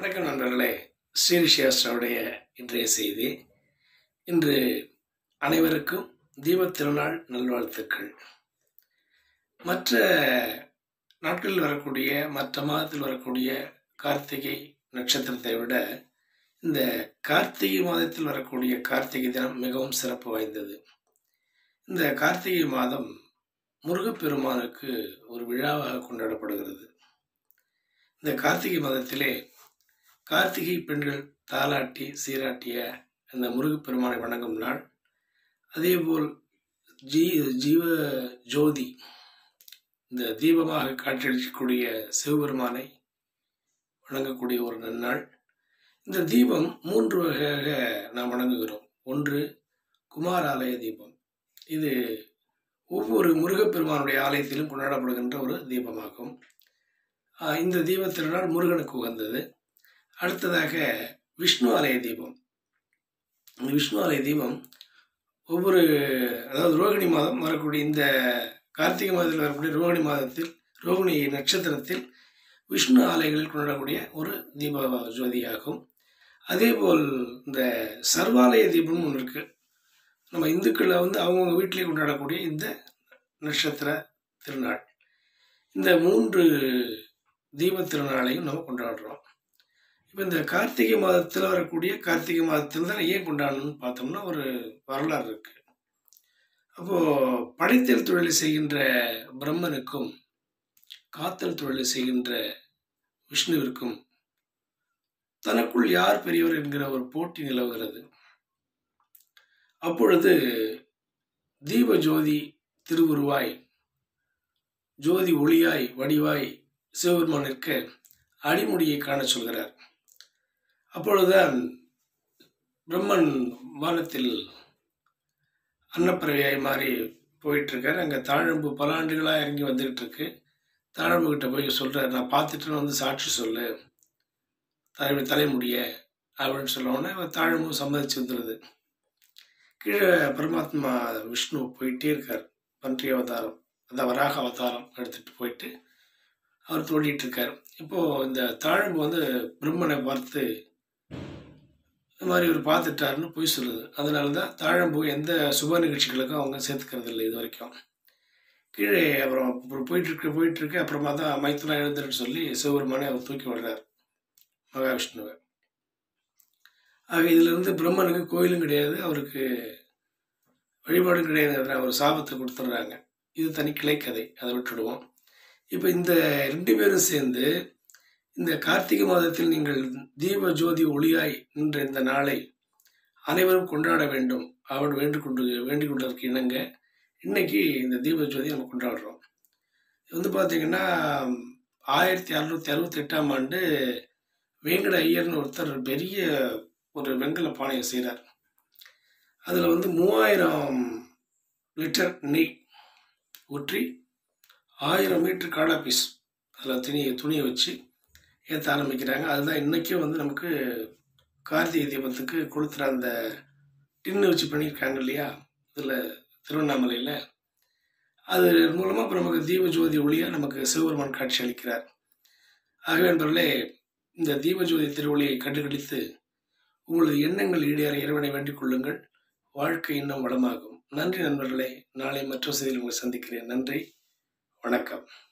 வணக்கம் நண்பர்களே ஸ்ரீரிஷியாஸ்டாவுடைய இன்றைய செய்தி இன்று அனைவருக்கும் தீபத் திருநாள் நல்வாழ்த்துக்கள் மற்ற நாட்களில் வரக்கூடிய மற்ற மாதத்தில் வரக்கூடிய கார்த்திகை நட்சத்திரத்தை விட இந்த கார்த்திகை மாதத்தில் வரக்கூடிய கார்த்திகை தினம் மிகவும் சிறப்பு வாய்ந்தது இந்த கார்த்திகை மாதம் முருகப்பெருமானுக்கு ஒரு விழாவாக கொண்டாடப்படுகிறது இந்த கார்த்திகை மாதத்திலே கார்த்திகை பெண்கள் தாலாட்டி சீராட்டிய அந்த முருகப்பெருமானை வணங்கும் நாள் அதேபோல் ஜீ ஜீவ ஜோதி இந்த தீபமாக காட்சியளிக்கக்கூடிய சிவபெருமானை வணங்கக்கூடிய ஒரு நன்னாள் இந்த தீபம் மூன்று வகையாக நாம் வணங்குகிறோம் ஒன்று குமார் ஆலய தீபம் இது ஒவ்வொரு முருகப்பெருமானுடைய ஆலயத்திலும் கொண்டாடப்படுகின்ற ஒரு தீபமாகும் ஆஹ் இந்த தீப திருநாள் முருகனுக்கு உகந்தது அடுத்ததாக விஷ்ணு ஆலய தீபம் இந்த விஷ்ணு ஆலய தீபம் ஒவ்வொரு அதாவது ரோகிணி மாதம் வரக்கூடிய இந்த கார்த்திகை மாதத்தில் வரக்கூடிய ரோகிணி மாதத்தில் ரோகிணி நட்சத்திரத்தில் விஷ்ணு ஆலயங்களில் கொண்டாடக்கூடிய ஒரு தீப ஜோதியாகும் அதேபோல் இந்த சர்வாலய தீபம்னு ஒன்று இருக்குது நம்ம இந்துக்களில் வந்து அவங்கவுங்க வீட்டிலே கொண்டாடக்கூடிய இந்த நட்சத்திர திருநாள் இந்த மூன்று தீப திருநாளையும் நம்ம கொண்டாடுறோம் இப்போ இந்த கார்த்திகை மாதத்தில் வரக்கூடிய கார்த்திகை மாதத்தில் தான் ஏன் கொண்டாடணும்னு பார்த்தோம்னா ஒரு வரலாறு இருக்கு அப்போது படைத்தல் தொழிலை செய்கின்ற பிரம்மனுக்கும் காத்தல் தொழிலை செய்கின்ற விஷ்ணுவிற்கும் தனக்குள் யார் பெரியவர் என்கிற ஒரு போட்டி நிலவுகிறது அப்பொழுது தீப ஜோதி திருவுருவாய் ஜோதி ஒளியாய் வடிவாய் சிவபெருமான் நிற்க அடிமுடியை காண சொல்கிறார் அப்பொழுதுதான் பிரம்மன் வானத்தில் அன்னப்பறவையாய் மாறி போயிட்டு இருக்கார் அங்கே தாழம்பு பல ஆண்டுகளாக இறங்கி வந்துகிட்டு இருக்கு தாழம்பு கிட்ட போய் சொல்றார் நான் பார்த்துட்டு வந்து சாட்சி சொல்லு தலை தலைமுடிய அப்படின்னு சொல்ல உடனே தாழம்பு சம்மதிச்சு வந்துடுது கீழே பரமாத்மா விஷ்ணு போயிட்டே இருக்கார் பன்றி அவதாரம் அந்த வராக அவதாரம் எடுத்துட்டு போயிட்டு அவர் தோண்டிட்டு இருக்கார் இப்போ இந்த தாழம்பு வந்து பிரம்மனை பார்த்து இந்த மாதிரி இவர் பார்த்துட்டாருன்னு போய் சொல்லுது அதனால தான் தாழம்பு எந்த சுப நிகழ்ச்சிகளுக்கும் அவங்க சேர்த்துக்கிறது இல்லை இது வரைக்கும் கீழே அப்புறம் அப்புறம் போயிட்டு இருக்கு போயிட்டு இருக்கு அப்புறமா தான் மைத்துனா எழுந்துன்னு சொல்லி சிவபெருமானை அவர் தூக்கி விடுறார் மகாவிஷ்ணுவை ஆக இதிலிருந்து பிரம்மனுக்கு கோயிலும் கிடையாது அவருக்கு வழிபாடும் கிடையாது ஒரு சாபத்தை கொடுத்துட்றாங்க இது தனி கிளைக்கதை அதை விட்டுடுவோம் இப்போ இந்த ரெண்டு பேரும் சேர்ந்து இந்த கார்த்திகை மாதத்தில் நீங்கள் தீப ஜோதி ஒளியாய் நின்ற இந்த நாளை அனைவரும் கொண்டாட வேண்டும் அவன் வேண்டிக் கொண்டு வேண்டிக் கொண்டதற்கு இணங்க இன்னைக்கு இந்த தீப ஜோதி நம்ம கொண்டாடுறோம் இது வந்து பார்த்தீங்கன்னா ஆயிரத்தி அறுநூத்தி அறுபத்தி எட்டாம் ஆண்டு வேங்கட ஐயர்னு ஒருத்தர் பெரிய ஒரு வெங்கல பானையை செய்கிறார் அதில் வந்து மூவாயிரம் லிட்டர் நெய் ஊற்றி ஆயிரம் மீட்டர் காடா பீஸ் அதில் துணியை துணியை வச்சு ஏற்ற ஆரம்பிக்கிறாங்க அதுதான் இன்றைக்கும் வந்து நமக்கு கார்த்திகை தீபத்துக்கு கொளுத்துற அந்த டின்னு வச்சு பண்ணியிருக்காங்க இல்லையா இதில் திருவண்ணாமலையில் அது மூலமாக இப்போ நமக்கு தீப ஜோதி ஒளியாக நமக்கு சிவபெருமான் காட்சி அளிக்கிறார் ஆகவே நண்பர்களே இந்த தீப ஜோதி திருவொளியை கண்டுகளித்து உங்களது எண்ணங்கள் ஈடேற இறைவனை வேண்டிக் கொள்ளுங்கள் வாழ்க்கை இன்னும் வளமாகும் நன்றி நண்பர்களே நாளை மற்றொரு செய்தியில் உங்களை சந்திக்கிறேன் நன்றி வணக்கம்